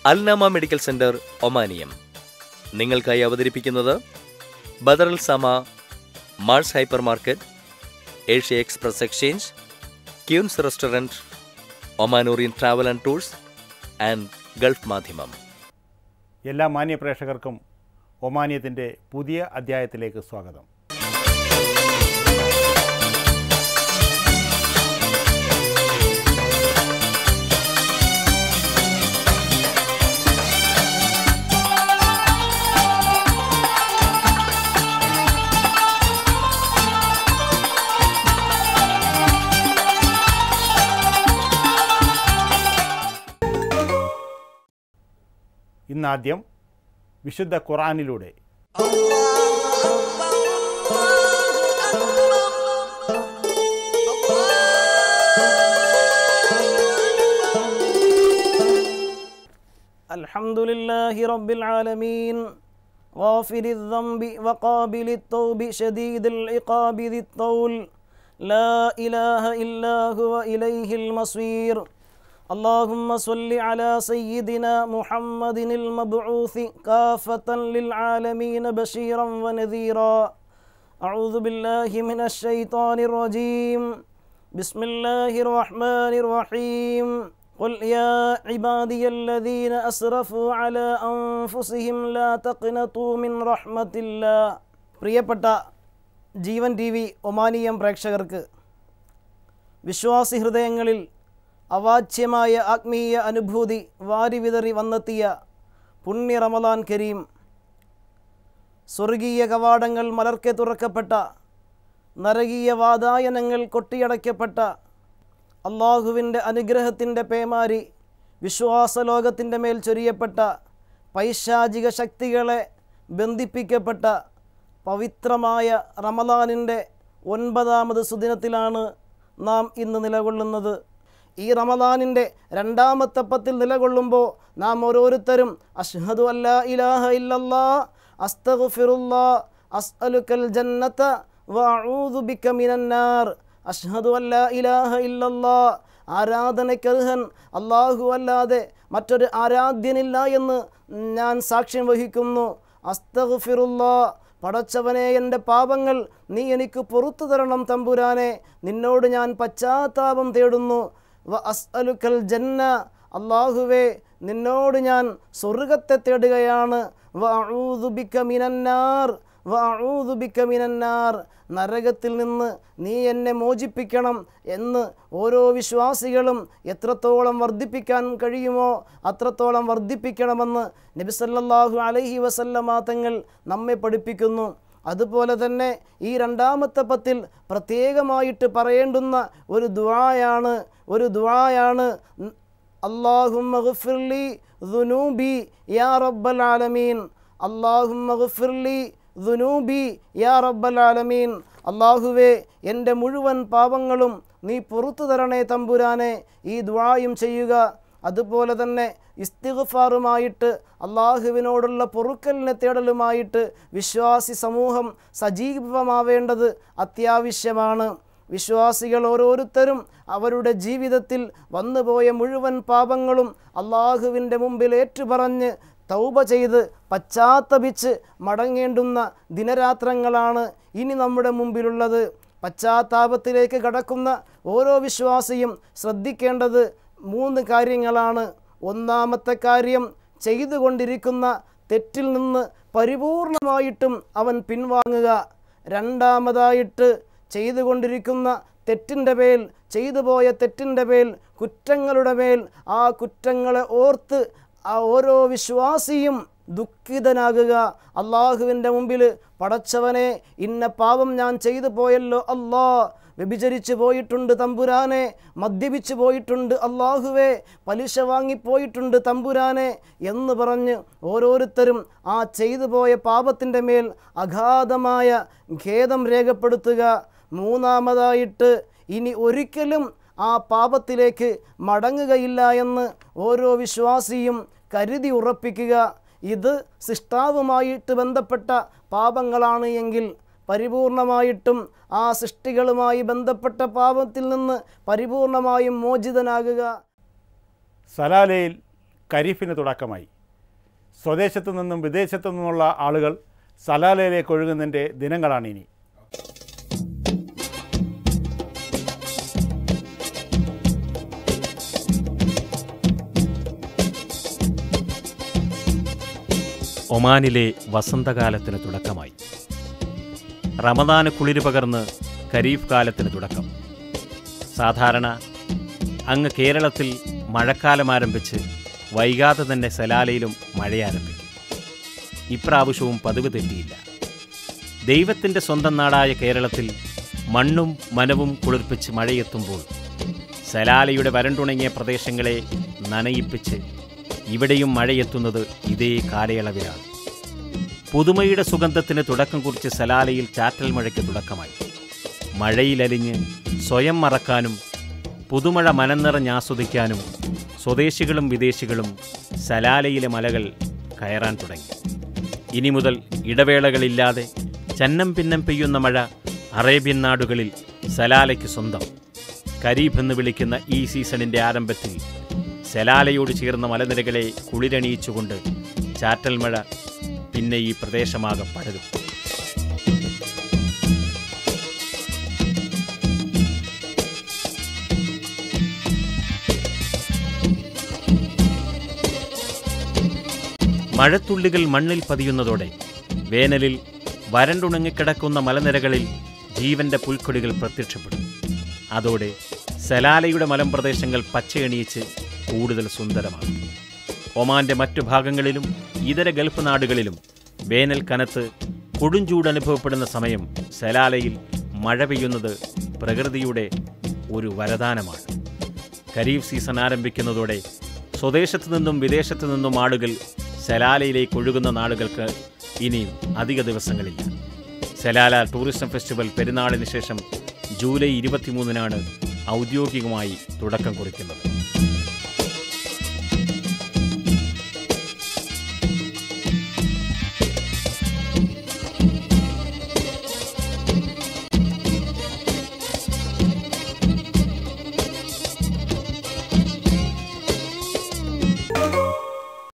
അൽനാമ medical centre ഒമാനിയം നിങ്ങൾക്കായി അവതരിപ്പിക്കുന്നത് ബദറൽ സമ malls hyper market Asia express exchange queens restaurant ഒമാനോറിയൻ travel and tours and Gulf Madhyamam എല്ലാ മാന്യ പ്രേക്ഷകർക്കും ഒമാനിയത്തിൻ്റെ പുതിയ അധ്യായത്തിലേക്ക് സ്വാഗതം ഇന്നാദ്യം വിശുദ്ധ ഖുറാനിലൂടെ الحمد لله رب العالمين غافر الذنب وقابل التوب شديد العقاب ذي الطول لا إله إلا هو إليه المصير اللهم صل على سيدنا محمد المبعوث كافة للعالمين بشيرا ونذيرا أعوذ بالله من الشيطان الرجيم بسم الله الرحمن الرحيم قل يا عبادي الذين أسرفوا على أنفسهم لا تقنطوا من رحمة الله പ്രിയപ്പെട്ട ജീവൻ ടി വി ഒമാനിയം പ്രേക്ഷകർക്ക് വിശ്വാസി ഹൃദയങ്ങളിൽ അവാച്യമായ ആത്മീയ അനുഭൂതി വാരിവിതറി വന്നെത്തിയ പുണ്യ റമദാൻ കരീം സ്വർഗീയ കവാടങ്ങൾ മലർക്കെ തുറക്കപ്പെട്ട നരകീയ വാതായനങ്ങൾ കൊട്ടിയടയ്ക്കപ്പെട്ട അള്ളാഹുവിൻ്റെ അനുഗ്രഹത്തിൻ്റെ പേമാരി വിശ്വാസലോകത്തിൻ്റെ മേൽ ചൊരിയപ്പെട്ട പൈശാചിക ശക്തികളെ ബന്ധിപ്പിക്കപ്പെട്ട പവിത്രമായ റമദാനിൻ്റെ ഒൻപതാമത് സുദിനത്തിലാണ് നാം ഇന്ന് നിലകൊള്ളുന്നത് ഈ റമദാനിൻ്റെ രണ്ടാമത്തെ പത്തിൽ നിലകൊള്ളുമ്പോൾ നാം ഓരോരുത്തരും അഷ്ഹദു അല്ലാ ഇലാഹ ഇല്ലല്ലാ അസ്തഗ്ഫിറുല്ലാ അസ്അലുക്കൽ ജന്നത വഅഊദു ബിക മിനന്നാർ അഷ്ഹദു അല്ലാ ഇലാഹ ഇല്ലല്ലാ ആരാധനയ്ക്കർഹൻ അള്ളാഹു അല്ലാതെ മറ്റൊരു ആരാധ്യനില്ല എന്ന് ഞാൻ സാക്ഷ്യം വഹിക്കുന്നു അസ്തഗ്ഫിറുല്ലാ പടച്ചവനെ എൻ്റെ പാപങ്ങൾ നീ എനിക്ക് പുറത്തു തരണം തമ്പുരാനെ നിന്നോട് ഞാൻ പശ്ചാത്താപം തേടുന്നു വ അസ്അലുക്കൽ ജന്ന അള്ളാഹുവേ നിന്നോട് ഞാൻ സ്വർഗത്തെ തേടുകയാണ് വ അഊദുബിക്ക മിനന്നാർ വ അഊദുബിക്ക മിനന്നാർ നരകത്തിൽ നിന്ന് നീ എന്നെ മോചിപ്പിക്കണം എന്ന് ഓരോ വിശ്വാസികളും എത്രത്തോളം വർദ്ധിപ്പിക്കാൻ കഴിയുമോ അത്രത്തോളം വർദ്ധിപ്പിക്കണമെന്ന് നബിസല്ലാഹു അലൈഹി വസല്ലമാ തങ്ങൾ നമ്മെ പഠിപ്പിക്കുന്നു അതുപോലെ തന്നെ ഈ രണ്ടാമത്തെ പത്തിൽ പ്രത്യേകമായിട്ട് പറയേണ്ടുന്ന ഒരു ദുആയാണ് ഒരു ദുആയാണ് അള്ളാഹുമ്മ ഗഫിർലി ദുനൂബി യാ റബ്ബൽ ആലമീൻ അള്ളാഹുമ്മ ഗഫിർലി ദുനൂബി യാ റബ്ബൽ ആലമീൻ അള്ളാഹുവേ എൻ്റെ മുഴുവൻ പാപങ്ങളും നീ പുറത്തു തരണേ തമ്പുരാനെ ഈ ദ്വായും ചെയ്യുക അതുപോലെ തന്നെ ഇസ്തിഗ്ഫാറുമായിട്ട് അള്ളാഹുവിനോടുള്ള പൊറുക്കലിനെ തേടലുമായിട്ട് വിശ്വാസി സമൂഹം സജീവമാവേണ്ടത് അത്യാവശ്യമാണ് വിശ്വാസികൾ ഓരോരുത്തരും അവരുടെ ജീവിതത്തിൽ വന്നുപോയ മുഴുവൻ പാപങ്ങളും അള്ളാഹുവിൻ്റെ മുമ്പിൽ ഏറ്റുപറഞ്ഞ് തൗബ ചെയ്ത് പശ്ചാത്തപിച്ച് മടങ്ങേണ്ടുന്ന ദിനരാത്രങ്ങളാണ് ഇനി നമ്മുടെ മുമ്പിലുള്ളത് പശ്ചാത്താപത്തിലേക്ക് കടക്കുന്ന ഓരോ വിശ്വാസിയും ശ്രദ്ധിക്കേണ്ടത് മൂന്ന് കാര്യങ്ങളാണ് ഒന്നാമത്തെ കാര്യം ചെയ്തുകൊണ്ടിരിക്കുന്ന തെറ്റിൽ നിന്ന് പരിപൂർണമായിട്ടും അവൻ പിൻവാങ്ങുക രണ്ടാമതായിട്ട് ചെയ്തുകൊണ്ടിരിക്കുന്ന തെറ്റിൻ്റെ മേൽ ചെയ്തു പോയ തെറ്റിൻ്റെ മേൽ കുറ്റങ്ങളുടെ മേൽ ആ കുറ്റങ്ങളെ ഓർത്ത് ആ ഓരോ വിശ്വാസിയും ദുഃഖിതനാകുക അള്ളാഹുവിൻ്റെ മുമ്പിൽ പടച്ചവനെ ഇന്ന പാപം ഞാൻ ചെയ്തു പോയല്ലോ അല്ലാ വ്യഭിചരിച്ചു പോയിട്ടുണ്ട് തമ്പുരാനെ മദ്യപിച്ചു പോയിട്ടുണ്ട് അള്ളാഹുവേ പലിശ വാങ്ങിപ്പോയിട്ടുണ്ട് തമ്പുരാനെ എന്ന് പറഞ്ഞ് ഓരോരുത്തരും ആ ചെയ്തു പോയ പാപത്തിൻ്റെ മേൽ അഗാധമായ ഖേദം രേഖപ്പെടുത്തുക മൂന്നാമതായിട്ട് ഇനി ഒരിക്കലും ആ പാപത്തിലേക്ക് മടങ്ങുകയില്ല എന്ന് ഓരോ വിശ്വാസിയും കരുതി ഉറപ്പിക്കുക ഇത് സൃഷ്ടാവുമായിട്ട് ബന്ധപ്പെട്ട പാപങ്ങളാണ് എങ്കിൽ പരിപൂർണമായിട്ടും ആ സൃഷ്ടികളുമായി ബന്ധപ്പെട്ട പാപത്തിൽ നിന്ന് പരിപൂർണമായും മോചിതനാകുക സലാലയിൽ ഖരീഫിന് തുടക്കമായി സ്വദേശത്തു നിന്നും വിദേശത്തു നിന്നുമുള്ള ആളുകൾ സലാലയിലേക്ക് ഒഴുകുന്നതിൻ്റെ ദിനങ്ങളാണിനി ഒമാനിലെ വസന്തകാലത്തിന് തുടക്കമായി റമദാന് കുളിര് പകർന്ന് ഖരീഫ് കാലത്തിന് തുടക്കം സാധാരണ അങ്ങ് കേരളത്തിൽ മഴക്കാലം ആരംഭിച്ച് വൈകാതെ തന്നെ സലാലയിലും മഴയാരംഭിക്കും ഇപ്രാവശ്യവും പതിവ് തെറ്റിയില്ല ദൈവത്തിൻ്റെ സ്വന്തം നാടായ കേരളത്തിൽ മണ്ണും മനവും കുളിർപ്പിച്ച് മഴയെത്തുമ്പോൾ സലാലയുടെ വരണ്ടുണങ്ങിയ പ്രദേശങ്ങളെ നനയിപ്പിച്ച് ഇവിടെയും മഴയെത്തുന്നത് ഇതേ കാലയളവിലാണ് പുതുമയുടെ സുഗന്ധത്തിന് തുടക്കം കുറിച്ച് സലാലയിൽ ചാറ്റൽ മഴയ്ക്ക് തുടക്കമായി മഴയിലലിഞ്ഞ് സ്വയം മറക്കാനും പുതുമഴ മനംനിറഞ്ഞാസ്വദിക്കാനും സ്വദേശികളും വിദേശികളും സലാലയിലെ മലകൾ കയറാൻ തുടങ്ങി ഇനി മുതൽ ഇടവേളകളില്ലാതെ ചന്നം പിന്നം പെയ്യുന്ന മഴ അറേബ്യൻ നാടുകളിൽ സലാലയ്ക്ക് സ്വന്തം കരീബ് എന്ന് വിളിക്കുന്ന ഈ സീസണിൻ്റെ ആരംഭത്തിൽ സലാലയോട് ചേർന്ന മലനിരകളെ കുളിരണിയിച്ചുകൊണ്ട് ചാറ്റൽ മഴ പിന്നെ ഈ പ്രദേശമാകെ പടരും മഴത്തുള്ളികൾ മണ്ണിൽ പതിയുന്നതോടെ വേനലിൽ വരണ്ടുണങ്ങിക്കിടക്കുന്ന മലനിരകളിൽ ജീവന്റെ പുൽക്കൊടികൾ പ്രത്യക്ഷപ്പെടും അതോടെ സലാലയുടെ മലമ്പ്രദേശങ്ങൾ പച്ചയണിയിച്ച് കൂടുതൽ സുന്ദരമാകും ഒമാന്റെ മറ്റു ഭാഗങ്ങളിലും ഇതര ഗൾഫ് നാടുകളിലും വേനൽ കനത്ത് കൊടുംചൂട് അനുഭവപ്പെടുന്ന സമയം സലാലയിൽ മഴ പെയ്യുന്നത് പ്രകൃതിയുടെ ഒരു വരദാനമാണ് ഖരീഫ് സീസൺ ആരംഭിക്കുന്നതോടെ സ്വദേശത്തു നിന്നും വിദേശത്തു നിന്നും ആളുകൾ സലാലയിലേക്ക് ഒഴുകുന്ന നാളുകൾക്ക് ഇനിയും അധിക ദിവസങ്ങളില്ല സലാല ടൂറിസം ഫെസ്റ്റിവൽ പെരുന്നാളിന് ശേഷം ജൂലൈ ഇരുപത്തിമൂന്നിനാണ് ഔദ്യോഗികമായി തുടക്കം കുറിക്കുന്നത്